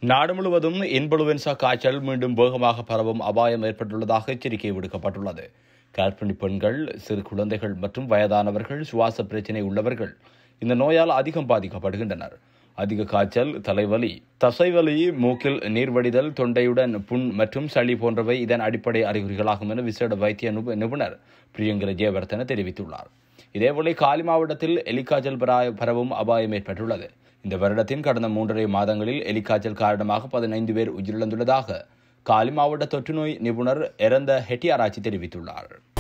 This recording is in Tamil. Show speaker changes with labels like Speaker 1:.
Speaker 1: நாடு முழுவதும் இன்புளுவென்சா காய்ச்சல் மீண்டும் வேகமாக பரவும் அபாயம் ஏற்பட்டுள்ளதாக எச்சரிக்கை விடுக்கப்பட்டுள்ளது கர்ப்பிணி பெண்கள் சிறு குழந்தைகள் மற்றும் வயதானவர்கள் சுவாச பிரச்சினை உள்ளவர்கள் இந்த நோயால் அதிகம் பாதிக்கப்படுகின்றனர் அதிக காய்ச்சல் தலைவலி தசைவலி மூக்கில் நீர்வடிதல் தொண்டையுடன் புண் மற்றும் சளி போன்றவை இதன் அடிப்படை அறிகுறிகளாகும் என விசேட வைத்திய நிபு- நிபுணர் பிரியங்கர ஜெயவர்தன தெரிவித்துள்ளார் இதேவேளை காலி மாவட்டத்தில் எலிக்காய்ச்சல் பரா- பரவும் அபாயம் ஏற்பட்டுள்ளது இந்த வருடத்தின் கடந்த மூன்றரை மாதங்களில் எலிக்காய்ச்சல் காரணமாக பதினைந்து பேர் உயிரிழந்துள்ளதாக காலி மாவட்ட தொற்றுநோய் நிபுணர் இறந்த ஹெட்டியாராய்ச்சி தெரிவித்துள்ளார்